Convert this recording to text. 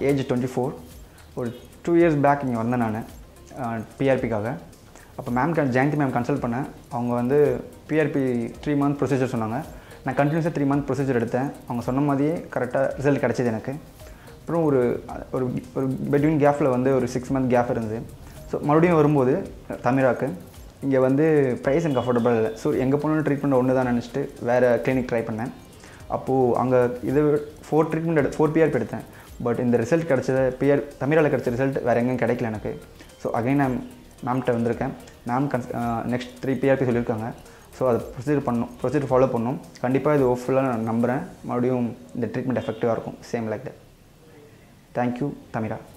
age twenty four ஒரு two years back இங்கே வந்தேன் நான் பிஆர்பிக்காக அப்போ மேம் ஜெயந்தி மேம் கன்சல்ட் பண்ணேன் அவங்க வந்து பிஆர்பி த்ரீ மந்த் ப்ரொசீஜர் சொன்னாங்க நான் கண்டினியூஸாக த்ரீ மந்த் ப்ரொசீஜர் எடுத்தேன் அவங்க சொன்ன மாதிரியே கரெக்டாக ரிசல்ட் கிடச்சிது எனக்கு அப்புறம் ஒரு ஒரு ஒரு பெட்வீன் கேப்பில் வந்து ஒரு சிக்ஸ் மந்த் கேப் இருந்தது ஸோ மறுபடியும் வரும்போது தமிழாக்கு இங்கே வந்து ப்ரைஸ் எனக்கு அஃபோர்டபுள் இல்லை ஸோ எங்கே போனாலும் ட்ரீட்மெண்ட் ஒன்று தான் நினச்சிட்டு வேறு கிளினிக் ட்ரை பண்ணேன் அப்போது அங்கே இது ஃபோர் ட்ரீட்மெண்ட் எடு ஃபோர் பிஆர்பி எடுத்தேன் பட் இந்த ரிசல்ட் கிடச்சது பிஆர் தமிழால் கிடச்ச ரிசல்ட் வேறு எங்கேயும் கிடைக்கல எனக்கு ஸோ அகைன் நான் மேம்கிட்ட வந்திருக்கேன் மேம் கன்ஸ் நெக்ஸ்ட் த்ரீ பிஆர்பி சொல்லியிருக்காங்க ஸோ அதை ப்ரொசீஜர் பண்ணணும் ப்ரொசீஜர் ஃபாலோ பண்ணணும் கண்டிப்பாக இது ஹோப்ஃபுல்லாக நான் நம்புகிறேன் மறுபடியும் இந்த ட்ரீட்மெண்ட் எஃபெக்டிவாக இருக்கும் சேம் லைக் தட் தேங்க்யூ தமிழா